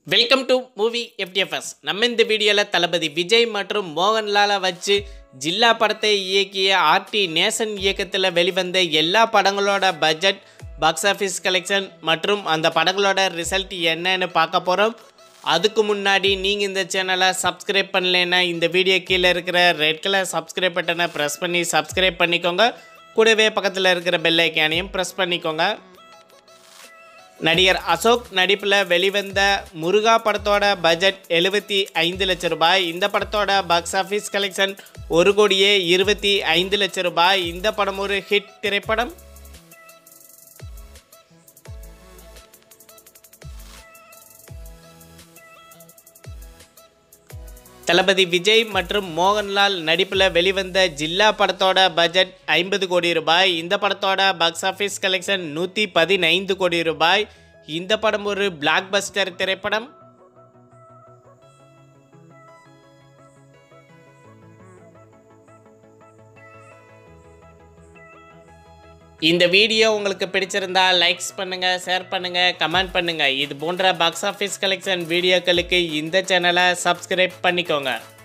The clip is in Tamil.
வெல்கம் டு மூவி எஃப்டிஎஃப்எஸ் நம்ம இந்த வீடியோவில் தளபதி விஜய் மற்றும் மோகன்லாலை வச்சு ஜில்லா படத்தை இயக்கிய ஆர்டி நேசன் இயக்கத்தில் வெளிவந்த எல்லா படங்களோட பட்ஜெட் பாக்ஸ் ஆஃபீஸ் கலெக்ஷன் மற்றும் அந்த படங்களோட ரிசல்ட் என்னன்னு பார்க்க போகிறோம் அதுக்கு முன்னாடி நீங்கள் இந்த சேனலை சப்ஸ்கிரைப் பண்ணலைன்னா இந்த வீடியோ கீழே இருக்கிற ரெட் கலர் சப்ஸ்கிரைப் பட்டனை ப்ரெஸ் பண்ணி சப்ஸ்கிரைப் பண்ணிக்கோங்க கூடவே பக்கத்தில் இருக்கிற பெல் ஐக்கானையும் ப்ரெஸ் பண்ணிக்கோங்க நடிகர் அசோக் நடிப்பில் வெளிவந்த முருகா படத்தோட பட்ஜெட் எழுபத்தி ஐந்து லட்ச ரூபாய் இந்த படத்தோட பாக்ஸ் ஆஃபீஸ் கலெக்ஷன் ஒரு கோடியே இருபத்தி ஐந்து லட்ச ரூபாய் இந்த படம் ஒரு ஹிட் திரைப்படம் தளபதி விஜய் மற்றும் மோகன்லால் நடிப்பில் வெளிவந்த ஜில்லா படத்தோட பட்ஜெட் ஐம்பது கோடி ரூபாய் இந்த படத்தோட பாக்ஸ் ஆஃபீஸ் கலெக்ஷன் நூற்றி பதினைந்து கோடி ரூபாய் இந்த படம் ஒரு பிளாக் பஸ்டர் திரைப்படம் இந்த வீடியோ உங்களுக்கு பிடிச்சிருந்தா லைக்ஸ் பண்ணுங்க ஷேர் பண்ணுங்க கமெண்ட் பண்ணுங்க இது போன்ற பாக்ஸ் ஆஃபீஸ் கலெக்ஷன் வீடியோக்களுக்கு இந்த சேனலை சப்ஸ்கிரைப் பண்ணிக்கோங்க